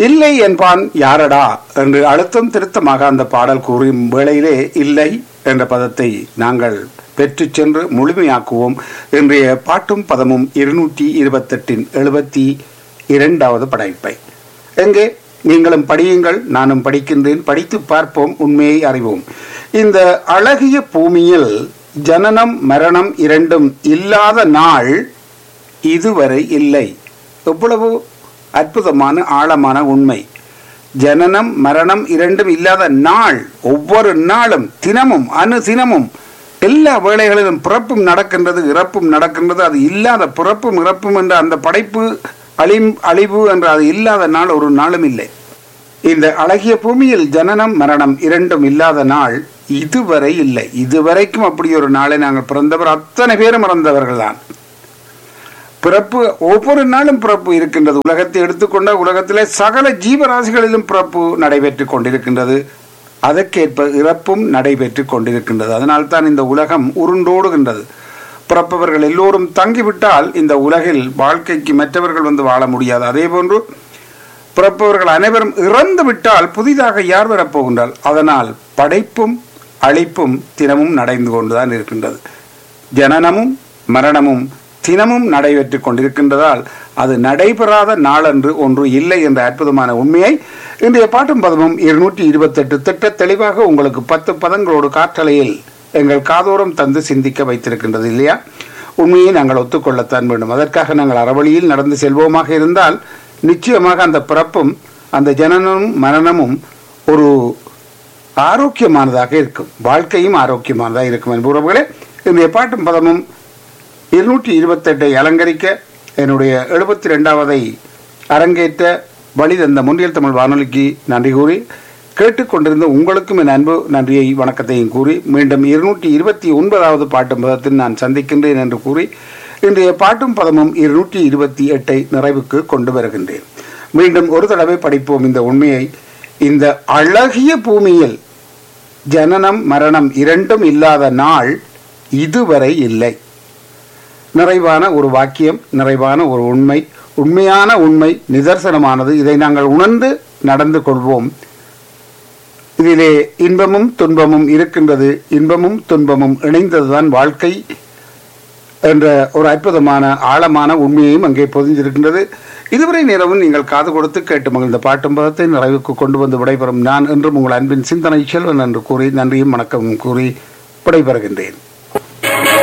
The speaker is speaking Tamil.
இல்லை என்பான் யாரடா என்று அழுத்தம் திருத்தமாக அந்த பாடல் கூறும் வேளையிலே இல்லை என்ற பதத்தை நாங்கள் பெற்றுச் சென்று முழுமையாக்குவோம் இன்றைய பாட்டும் பதமும் இருநூற்றி இருபத்தெட்டின் எழுபத்தி இரண்டாவது படைப்பை எங்கே நீங்களும் படியுங்கள் நானும் படிக்கின்றேன் படித்து பார்ப்போம் உண்மையை அறிவோம் இந்த அழகிய பூமியில் ஜனனம் மரணம் இரண்டும் இல்லாத நாள் இதுவரை இல்லை எவ்வளவு அற்புதமான ஆழமான உண்மை ஜனனம் மரணம் இரண்டும் இல்லாத நாள் ஒவ்வொரு நாளும் தினமும் அணு தினமும் எல்லா வேளைகளிலும் பிறப்பும் நடக்கின்றது இறப்பும் நடக்கின்றது அது இல்லாத பிறப்பும் இறப்பும் என்ற அந்த படைப்பு அழி அழிவு என்ற அது இல்லாத நாள் ஒரு நாளும் இல்லை இந்த அழகிய பூமியில் ஜனனம் மரணம் இரண்டும் இல்லாத நாள் இதுவரை இல்லை இதுவரைக்கும் அப்படி ஒரு நாளை நாங்கள் பிறந்தவர் அத்தனை பேரும் இறந்தவர்கள் தான் பிறப்பு ஒவ்வொரு நாளும் பிறப்பு இருக்கின்றது உலகத்தை எடுத்துக்கொண்ட உலகத்திலே சகல ஜீவராசிகளிலும் பிறப்பு நடைபெற்றுக் கொண்டிருக்கின்றது அதற்கேற்ப இறப்பும் நடைபெற்றுக் கொண்டிருக்கின்றது அதனால்தான் இந்த உலகம் உருண்டோடுகின்றது பிறப்பவர்கள் எல்லோரும் தங்கிவிட்டால் இந்த உலகில் வாழ்க்கைக்கு மற்றவர்கள் வந்து வாழ முடியாது அதே போன்று பிறப்பவர்கள் அனைவரும் இறந்து விட்டால் புதிதாக யார் வரப்போகின்றால் அதனால் படைப்பும் அழிப்பும் தினமும் நடைந்து கொண்டுதான் இருக்கின்றது ஜனனமும் மரணமும் தினமும் நடைபெற்றுக் கொண்டிருக்கின்றதால் அது நடைபெறாத நாளன்று ஒன்று இல்லை என்ற அற்புதமான உண்மையை இன்றைய பாட்டும் பதமும் இருநூற்றி இருபத்தெட்டு திட்ட தெளிவாக உங்களுக்கு பத்து பதங்களோடு காற்றலையில் எங்கள் காதோரம் தந்து சிந்திக்க வைத்திருக்கின்றது இல்லையா உண்மையை நாங்கள் ஒத்துக்கொள்ளத்தான் வேண்டும் அதற்காக நாங்கள் அறவழியில் நடந்து செல்வோமாக இருந்தால் நிச்சயமாக அந்த பிறப்பும் அந்த ஜனனமும் மரணமும் ஒரு ஆரோக்கியமானதாக இருக்கும் வாழ்க்கையும் ஆரோக்கியமானதாக இருக்கும் என்பவர்களே இன்றைய பாட்டும் பதமும் இருநூற்றி இருபத்தெட்டை அலங்கரிக்க என்னுடைய எழுபத்தி ரெண்டாவதை அரங்கேற்ற வழி தந்த முன்றியல் தமிழ் வானொலிக்கு நன்றி கூறி கேட்டுக்கொண்டிருந்த உங்களுக்கும் என் அன்பு நன்றியை வணக்கத்தையும் கூறி மீண்டும் இருநூற்றி இருபத்தி ஒன்பதாவது பாட்டும் பதத்தில் நான் சந்திக்கின்றேன் என்று கூறி இன்றைய பாட்டும் பதமும் இருநூற்றி இருபத்தி எட்டை நிறைவுக்கு கொண்டு வருகின்றேன் மீண்டும் ஒரு தடவை படிப்போம் இந்த உண்மையை இந்த அழகிய பூமியில் ஜனனம் மரணம் இரண்டும் இல்லாத நாள் இதுவரை இல்லை நிறைவான ஒரு வாக்கியம் நிறைவான ஒரு உண்மை உண்மையான உண்மை நிதர்சனமானது இதை நாங்கள் உணர்ந்து நடந்து கொள்வோம் இதிலே இன்பமும் துன்பமும் இருக்கின்றது இன்பமும் துன்பமும் இணைந்ததுதான் வாழ்க்கை என்ற ஒரு அற்புதமான ஆழமான உண்மையையும் அங்கே பொதிஞ்சிருக்கின்றது இதுவரை நேரமும் நீங்கள் காது கொடுத்து கேட்டு மகிழ்ந்த பாட்டும் பதத்தை நிறைவுக்கு கொண்டு வந்து விடைபெறும் நான் என்றும் உங்கள் அன்பின் சிந்தனை செல்வன் என்று கூறி நன்றியும் வணக்கமும் கூறி விடைபெறுகின்றேன்